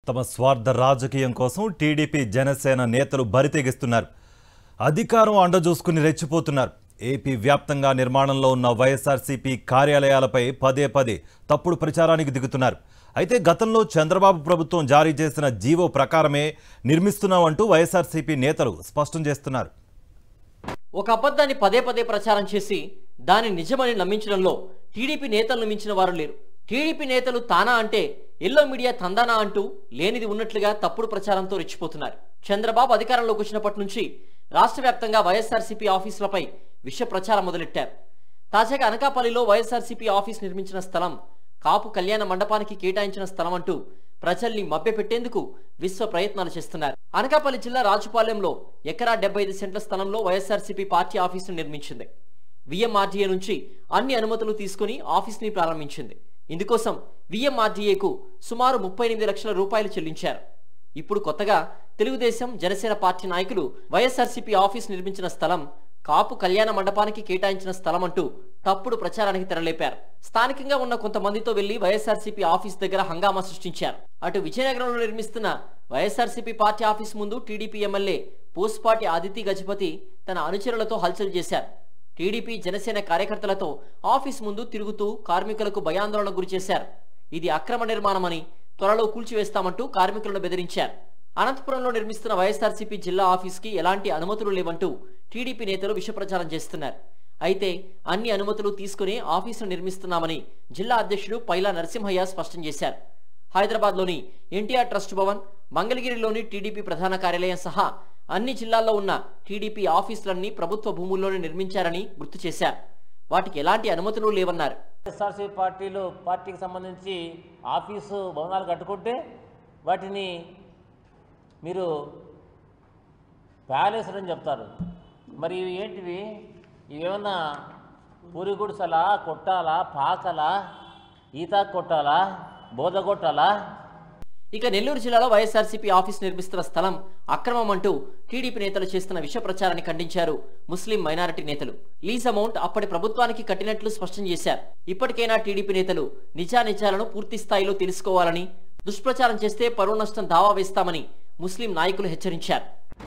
తమ స్వార్థ రాజకీయం కోసం టీడీపీ జనసేన నేతలు బరితెగిస్తున్నారు అధికారం అండజూసుకుని రెచ్చిపోతున్నారు ఏపీ వ్యాప్తంగా నిర్మాణంలో ఉన్న వైఎస్ఆర్సీపీ కార్యాలయాలపై పదే పదే తప్పుడు ప్రచారానికి దిగుతున్నారు అయితే గతంలో చంద్రబాబు ప్రభుత్వం జారీ చేసిన జీవో ప్రకారమే నిర్మిస్తున్నామంటూ వైఎస్ఆర్సీపీ నేతలు స్పష్టం చేస్తున్నారు ఒక అబద్ధాన్ని పదే పదే ప్రచారం చేసి దాని నిజమని నమ్మించడంలో టీడీపీ నేతలను మించిన వారు లేరు టీడీపీ నేతలు తానా అంటే ఎల్లో మీడియా తందానా అంటూ లేనిది ఉన్నట్లుగా తప్పుడు ప్రచారంతో రెచ్చిపోతున్నారు చంద్రబాబు అధికారంలోకి వచ్చినప్పటి నుంచి రాష్ట్ర వ్యాప్తంగా వైఎస్ఆర్సీపీ ఆఫీసులపై విష ప్రచారం మొదలెట్టారు తాజాగా అనకాపల్లిలో వైఎస్ఆర్సీపీ ఆఫీస్ నిర్మించిన స్థలం కాపు కళ్యాణ మండపానికి కేటాయించిన స్థలం అంటూ ప్రజల్ని మభ్యపెట్టేందుకు విశ్వ ప్రయత్నాలు చేస్తున్నారు అనకాపల్లి జిల్లా రాజుపాలెంలో ఎకరా డెబ్బై ఐదు సెంట్ల స్థలంలో వైఎస్ఆర్సీపీ పార్టీ ఆఫీసును నిర్మించింది విఎంఆర్డీఏ నుంచి అన్ని అనుమతులు తీసుకుని ఆఫీస్ని ప్రారంభించింది ఇందుకోసం విఎంఆర్డీఏకు సుమారు ముప్పై ఎనిమిది లక్షల రూపాయలు చెల్లించారు ఇప్పుడు కొత్తగా తెలుగుదేశం జనసేన పార్టీ నాయకులు వైఎస్ఆర్సీపీ ఆఫీస్ నిర్మించిన స్థలం కాపు కళ్యాణ మండపానికి కేటాయించిన స్థలం అంటూ తప్పుడు ప్రచారానికి తెరలేపారు స్థానికంగా ఉన్న కొంతమందితో వెళ్లి వైఎస్ఆర్సీపీ ఆఫీస్ దగ్గర హంగామా సృష్టించారు అటు విజయనగరంలో నిర్మిస్తున్న వైఎస్ఆర్సీపీ పార్టీ ఆఫీస్ ముందు టీడీపీ ఎమ్మెల్యే పూస్పాటి ఆదిత్య గజపతి తన అనుచరులతో హల్చల్ చేశారు టీడీపీ జనసేన కార్యకర్తలతో ఆఫీస్ ముందు తిరుగుతూ కార్మికులకు భయాందోళన గురిచేశారు ఇది అక్రమ నిర్మాణమని త్వరలో కూల్చివేస్తామంటూ కార్మికులను బెదిరించారు అనంతపురంలో నిర్మిస్తున్న వైఎస్ఆర్సీపీ జిల్లా ఆఫీస్కి ఎలాంటి అనుమతులు లేవంటూ టీడీపీ నేతలు విషప్రచారం చేస్తున్నారు అయితే అన్ని అనుమతులు తీసుకుని ఆఫీసును నిర్మిస్తున్నామని జిల్లా అధ్యక్షుడు పైలా నరసింహయ్య స్పష్టం చేశారు హైదరాబాద్లోని ఎన్టీఆర్ ట్రస్ట్ భవన్ మంగళగిరిలోని టీడీపీ ప్రధాన కార్యాలయం సహా అన్ని జిల్లాల్లో ఉన్న టీడీపీ ఆఫీసులన్నీ ప్రభుత్వ భూముల్లోనే నిర్మించారని గుర్తు చేశారు వాటికి ఎలాంటి అనుమతులు లేవన్నారు ఎస్ఆర్సీ పార్టీలు పార్టీకి సంబంధించి ఆఫీసు భవనాలు కట్టుకుంటే వాటిని మీరు ప్యాలెస్ అని చెప్తారు మరి ఇవి ఏంటివి ఇవేమన్నా పూరి గుడిసలా కొట్టాలా పాకలా ఈత కొట్టాలా బోధ కొట్టాలా ఇక నెల్లూరు జిల్లాలో వైఎస్ఆర్సీపీ ఆఫీస్ నిర్మిస్తున్న స్థలం అక్రమం అంటూ టీడీపీ నేతలు చేస్తున్న విష ప్రచారాన్ని ఖండించారు ముస్లిం మైనారిటీ నేతలు లీజ్ అమౌంట్ అప్పటి ప్రభుత్వానికి కట్టినట్లు స్పష్టం చేశారు ఇప్పటికైనా టీడీపీ నేతలు నిజానిజాలను పూర్తి స్థాయిలో తెలుసుకోవాలని దుష్ప్రచారం చేస్తే పరువు నష్టం దావా వేస్తామని ముస్లిం నాయకులు హెచ్చరించారు